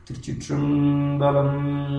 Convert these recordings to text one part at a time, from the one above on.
திருச்சிற்றம்பலம்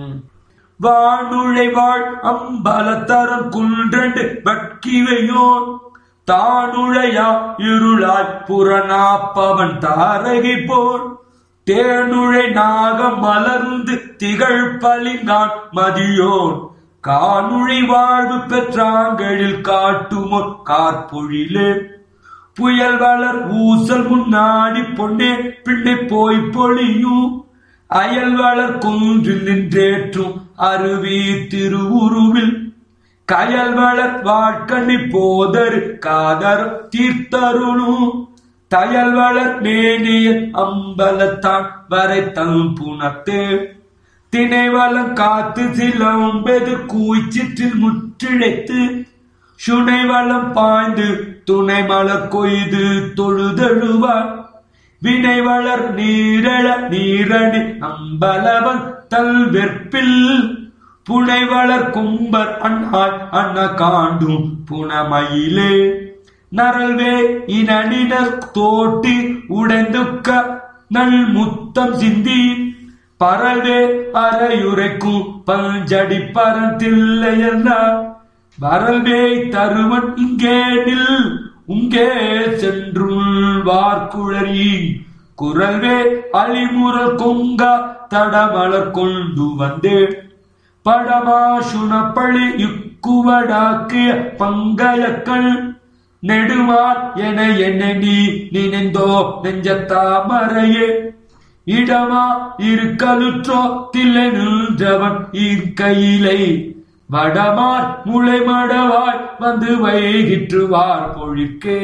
வானுழை வாழ் அம்பலத்தரம் குன்றண்டு வட்கிவையோன் தானுழையா இருளாய் புறநாப்பவன் தாரகை போல் தேனுழை நாகம் மலர்ந்து திகழ் பளிங்கான் மதியோன் கானுழை வாழ்வு பெற்றாங்களில் காட்டுமோ காற்பொழிலே புயல் வளர் ஊசல் முன்னாடி பொன்னே பின்னே போய் பொழியும் அயல் வளர் குன்றில் நின்றேற்றும் அருவி திருவுருவில் கயல் வளர் வாழ்க்கணி போதரு காதர் தீர்த்தருளும் தயல் வளர் மேனியன் அம்பலத்தான் வரை தம் புனத்தே திணைவலம் காத்து சிலம்பெது கூய்ச்சிற்றில் முற்றிழைத்து சுனைவளம் பாய்ந்து துணை மலர் கொய்து தொழுதழுவார் வினை வளர் நீரழ நீரணி அம்பலவன் தல் வெற்பில் புனை வளர் கும்பர் அண்ணாய் அண்ண காண்டும் புனமயிலே நரல்வே இனினர் தோட்டி உடைந்துக்க நல் முத்தம் சிந்தி பறவே அரையுரைக்கும் பஞ்சடி பரத்தில்லையென்றார் வரல்வே தருவன் இங்கே நில் உங்கே சென்றுள் வார்குழறி குரல்வே அழிமுறல் கொங்கா தடமலர் கொண்டு வந்தேன் படமா சுணப்பழி யுக்குவடாக்கிய பங்கயக்கள் நெடுமால் என என்ன நீ நினைந்தோ நெஞ்சத்தாமரையே இடமா இருக்கலுற்றோ தில்லை நின்றவன் இற்கையிலை வடமார் முளை மடவாய் வந்து வைகிற்றுவார் பொழிக்கே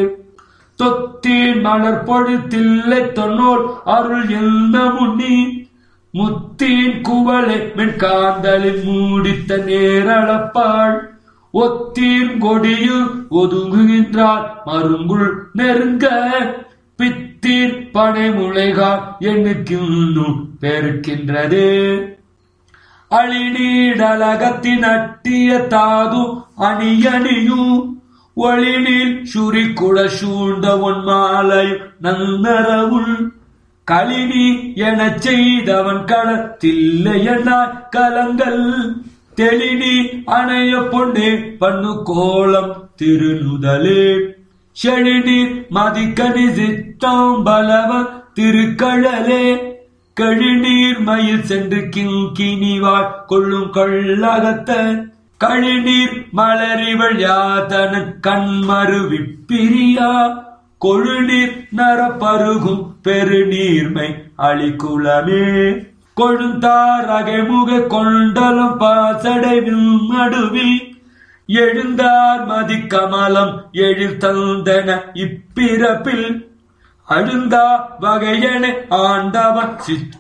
தொத்தீன் மலர் பொழுத்தில்லை தொன்னோல் அருள் எந்த முன்னி முத்தீன் குவளை மென்காந்தலில் மூடித்த நேரளப்பாள் ஒத்தீன் கொடியில் ஒதுங்குகின்றார் மருங்குள் நெருங்க பித்தீர் பனை முளைகால் எண்ணுக்கின்னும் பெருக்கின்றதே அழிநீடலகத்தின் அட்டிய தாது அணியணியும் ஒளிநீர் சுரி குள சூழ்ந்த உன் மாலையும் நன்னரவுள் களினி எனச் செய்தவன் களத்தில்லையனாய் கலங்கள் தெளினி அணைய பொன்னே பண்ணு கோலம் திருநுதலே செழிநீர் மதிக்கனி சித்தம் பலவன் திருக்கழலே கழிநீர் மயில் சென்று கிங்கினிவாய் கொள்ளும் கொள்ளகத்த கழிநீர் மலரிவள் யாதனன் கண்மருவி பிரியா கொழுநீர் நரப்பருகும் பெருநீர்மை அழிக்குளமே கொழுந்தார் அகைமுக கொண்டலும் பாசடைவில் நடுவில் எழுந்தார் மதி கமலம் எழில் தந்தன இப்பிறப்பில் அழுந்தா வகையன ஆண்டவன்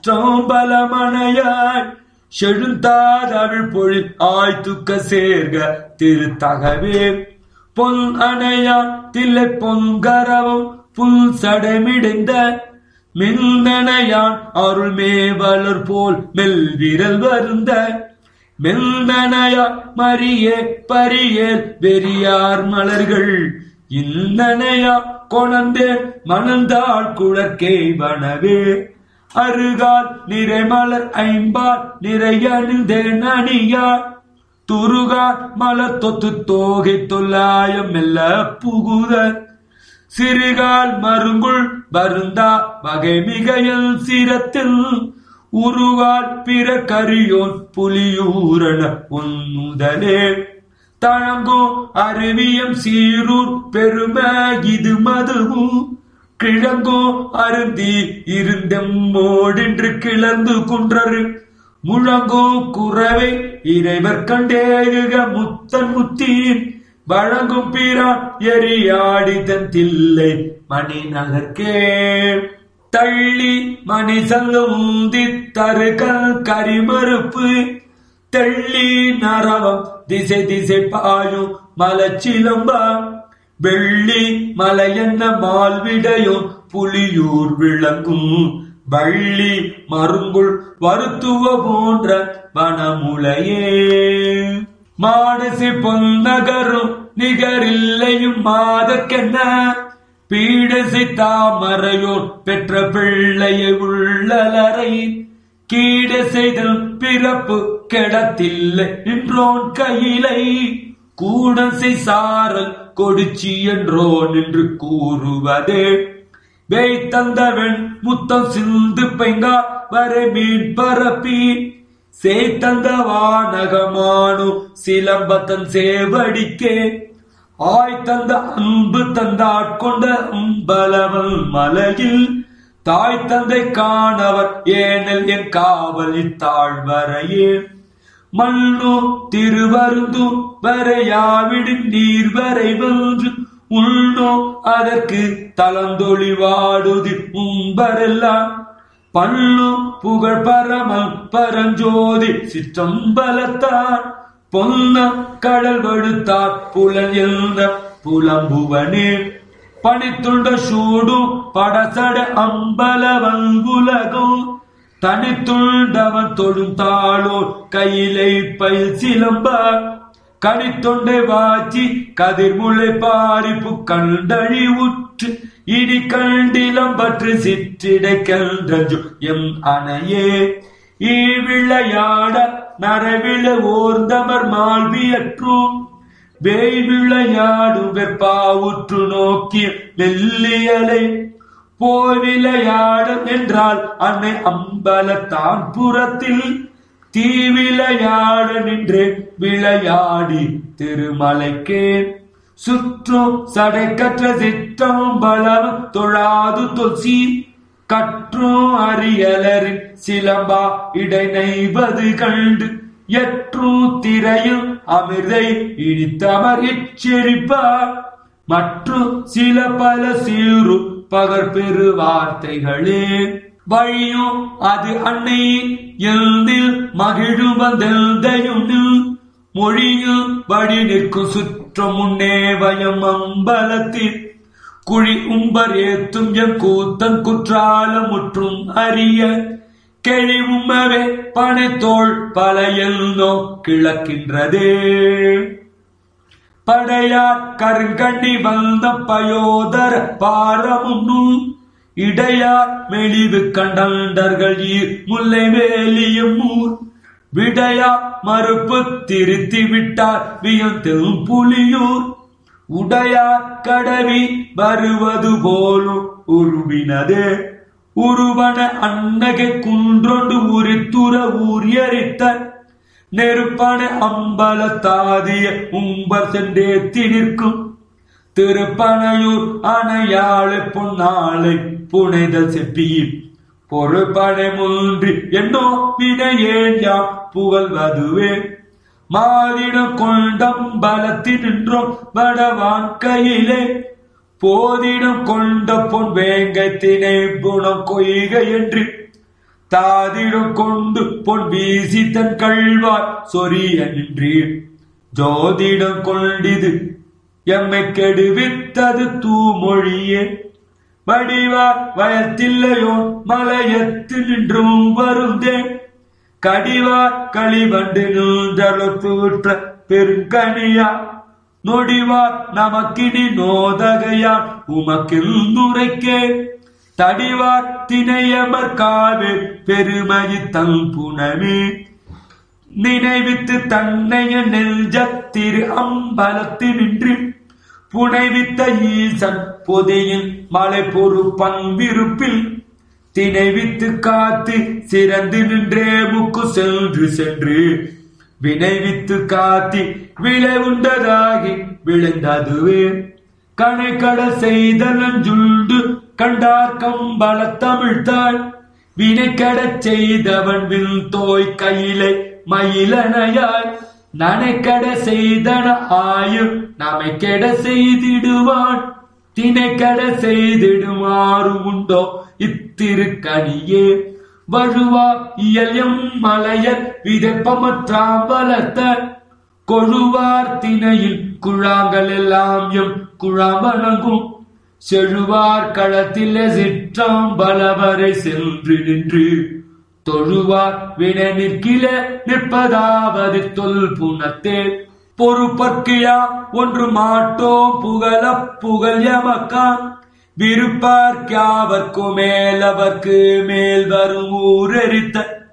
சிற்றம்பலமனையாய் செழுந்தாதவிழ் பொழில் ஆய்த்துக்க சேர்க திருத்தகவே பொன் அணையான் தில்லை பொங்கரவும் புல் சடமிடைந்த மின்னணையான் அருள் மேவலர் போல் மெல் விரல் வருந்த மெல்தனையா மரியே பரியேல் வெறியார் மலர்கள் இன்னனையா கொணந்தேன் மணந்தாள் குழற்கே வனவே அருகால் நிறைமலர் ஐம்பால் நிறையணிந்தேன் அணியார் துருகார் மலர் தொத்து தோகை தொல்லாயம் மெல்ல புகுதர் சிறுகால் மருங்குள் வருந்தா வகை மிகையல் சிரத்தில் உருவால் பிற கரியோன் புலியூரன உன்னுதலே தழங்கோ அருவியம் சீரூர் பெருமை இது மதுவும் கிழங்கோ அருந்தி இருந்தெம்மோடென்று கிளர்ந்து குன்றரு முழங்கோ குறவை இறைவர் கண்டேகுக முத்தன் முத்தீன் வழங்கும் பிறான் எரியாடி தன் தில்லை மணி நகர்க்கே தள்ளி மணி சங்கு உந்தி தருகல் கரிமறுப்பு தெள்ளி நரவம் திசை திசை பாயும் மலச்சிலம்பா வெள்ளி மலையென்ன மால்விடையும் புலியூர் விளங்கும் வள்ளி மருங்குள் வருத்துவ போன்ற வனமுலையே மானசி பொன்னகரும் நிகரில்லையும் மாதற்கென்ன பீடசி தாமரையோர் பெற்ற பிள்ளையை உள்ளலரை கீட செய்தல் பிறப்பு கெடத்தில்லை நின்றோன் கையிலை கூடசை சாரல் கொடுச்சி என்றோன் என்று கூறுவதே வேய் தந்தவன் முத்தம் சிந்து பைங்கா வரை மீன் பரப்பி சேத்தந்த வானகமானு சிலம்பத்தன் சேவடிக்கே ஆய் தந்த அன்பு தந்தாட்கொண்ட அம்பலவன் மலையில் தாய் தந்தை காணவர் ஏனல் என் காவல் இத்தாழ்வரையே மண்ணு திருவருந்து வரையாவிடும் நீர் வரை வென்று உள்நோ அதற்கு தளந்தொழி வாடுதி உம்பரெல்லாம் பள்ளு புகழ் பரமல் பரஞ்சோதி சிற்றம்பலத்தான் பொன்ன கடல் வடுத்தார் புலன் எழுந்த புலம்புவனே பணித்துண்ட சூடும் படசட அம்பலவன் உலகம் தனித்துண்டவன் தொடும் தாளோர் கையிலை பயில் சிலம்ப கனித்தொண்டை வாச்சி கதிர்முளை பாரிப்பு கண்டழி உற்று இடி கண்டிலம் பற்று சிற்றிடை கன்றஞ்சு எம் அணையே ஈவிளையாட நரவிழ ஓர்ந்தமர் மால்வியற்றும் வேய் விளையாடும் வெப்பாவுற்று நோக்கி வெள்ளியலை போய் விளையாடும் என்றால் அன்னை அம்பலத்தான் புறத்தில் தீ விளையாட நின்று விளையாடி திருமலைக்கே சுற்றும் சடை கற்ற சிற்றம் பலம் தொழாது தொசி கற்றும் அறியலரின் சிலம்பா இடை நெய்வது கண்டு எற்றும் திரையும் அமிர்தை இடித்தமர் இச்செரிப்பார் மற்றும் சில பல சீரு பகற்பெரு வார்த்தைகளே வழியும் அது அன்னை எழுந்தில் மகிழும் வந்தெந்தையும் மொழியும் வழி நிற்கும் சுற்றம் முன்னே வயம் அம்பலத்தில் குழி உம்பர் ஏத்தும் என் கூத்தன் குற்றாலம் முற்றும் அறிய கெழி உம்மவே பனைத்தோள் பல எல்னோ கிழக்கின்றதே படையார் கருங்கண்ணி வந்த பயோதர பாரமுன்னும் இடையார் மெலிவு கண்டண்டர்கள் ஈர் முல்லை வேலியும் ஊர் விடையா மறுப்பு திருத்தி விட்டார் வியந்தும் புலியூர் உடையார் கடவி வருவது போலும் உருவினதே உருவன அன்னகை குன்றொண்டு உரித்துற ஊரியரித்த நெருப்பன அம்பல தாதிய உம்பர் சென்றேத்தி நிற்கும் திருப்பனையூர் அணையாளை பொன்னாளை புனைதல் செப்பி பொறுப்பனை முன்றி என்னோ வினையேன் யாம் புகழ்வதுவே மாதிடம் கொண்டம் பலத்தில் நின்றோம் வடவான் கையிலே போதிடம் கொண்ட பொன் வேங்கத்தினை புனம் கொய்கை என்று தாதிடம் கொண்டு பொன் வீசி தன் கழ்வார் சொரிய நின்றீர் ஜோதிடம் கொண்டிது எம்மை கெடுவித்தது தூமொழியே வடிவார் வயத்தில்லையோ மலையத்து நின்றும் வருந்தேன் கடிவார் களிவண்டு நின்றலுற்ற பெருங்கனியா நொடிவார் நமக்கினி நோதகையான் உமக்கில் நுரைக்கே தடிவார் திணையமர் காவே பெருமகி தன் புனமே நினைவித்து தன்னைய நெஞ்சத்திரு அம்பலத்தினின்று புனைவித்த ஈசன் பொதியின் மலை பொறு பண்பிருப்பில் திணைவித்து காத்து சிறந்து நின்றே முக்கு சென்று சென்று வினைவித்து காத்தி விளை உண்டதாகி விழுந்ததுவே கணைக்கட செய்தலஞ்சுண்டு கண்டார் கம்பள தமிழ்த்தாள் வினைக்கடச் செய்தவன் வில் தோய் கையிலை மயிலனையாய் நனைக்கட செய்தன ஆயும் நமை கெட செய்திடுவான் தினைக்கட செய்திடுமாறு உண்டோ இத்திருக்கணியே வழுவா இயலும் மலையர் விதப்பமற்றாம்பலத்த கொழுவார் திணையில் குழாங்கள் எல்லாம் எம் குழாம்பனங்கும் செழுவார் களத்திலே சிற்றம் பலவரை சென்று நின்று தொழுவார் வினை நிற்கில நிற்பதாவது தொல் புனத்தே பொறுப்பற்கியா ஒன்று மாட்டோம் புகழ புகழ் எமக்கான் விருப்பார்க்கியாவர்க்கு மேலவர்க்கு மேல் வரும் ஊரெரித்த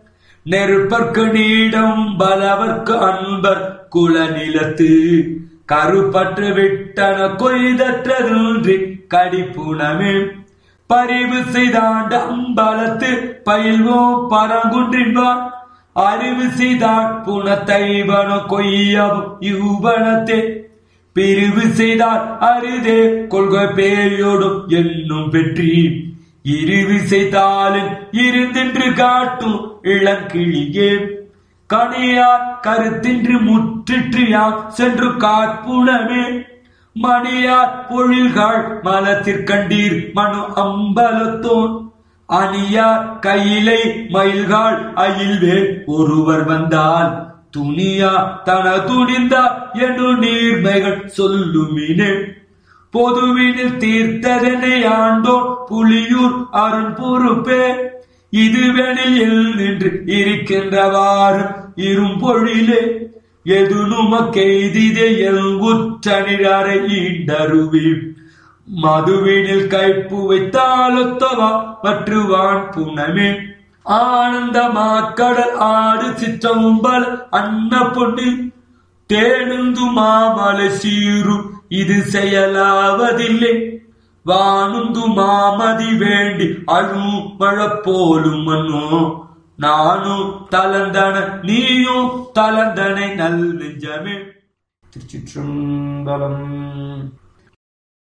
நெருப்பர்க்கு நீடம் பலவர்க்கு அன்பர் குல நிலத்து கருப்பற்று விட்டன கொய்தற்றதுன்றி கடிப்புணமே பரிவு செய்தாண்ட அம்பலத்து பயில்வோம் பரங்குன்றின்பான் அறிவு செய்தாட் புனத்தைவன கொய்யவும் இவ்வனத்தே பிரிவு செய்தார் அரிதே கொள்கை பேயோடும் என்னும் பெற்றி இருவி செய்தாலின் இருந்தின்று காட்டும் இளங்கிளியே கனியார் கருத்தின்றி முற்றிற்று யாம் சென்று காப்புணமே மணியார் பொழில்கள் மலத்திற்கண்டீர் மனு அம்பலத்தோன் அணியார் கையிலை மயில்கால் அயில்வேல் ஒருவர் வந்தால் துணியா தன துணிந்தா என்று நீர்மைகள் சொல்லுமினே பொதுவினில் தீர்த்ததனை ஆண்டோர் புலியூர் அருண் பொறுப்பே இதுவெனில் நின்று இருக்கின்றவாறு இரும்பொழிலே எது நுமக்கெய்திதே எல் உற்றனிடரை ஈண்டருவி மதுவினில் கைப்பு வைத்தாலொத்தவா மற்றுவான் புனமே ஆனந்த மாக்கடல் ஆடு சிற்றம்பல் அன்ன பொன்னில் தேனுந்து மாமலை சீரு இது செயலாவதில்லை வானுந்து மாமதி வேண்டி அழும் மழப்போலும் மன்னோ நானும் தளர்ந்தன நீயும் தளர்ந்தனை நல் நெஞ்சமே திருச்சிற்றம்பலம்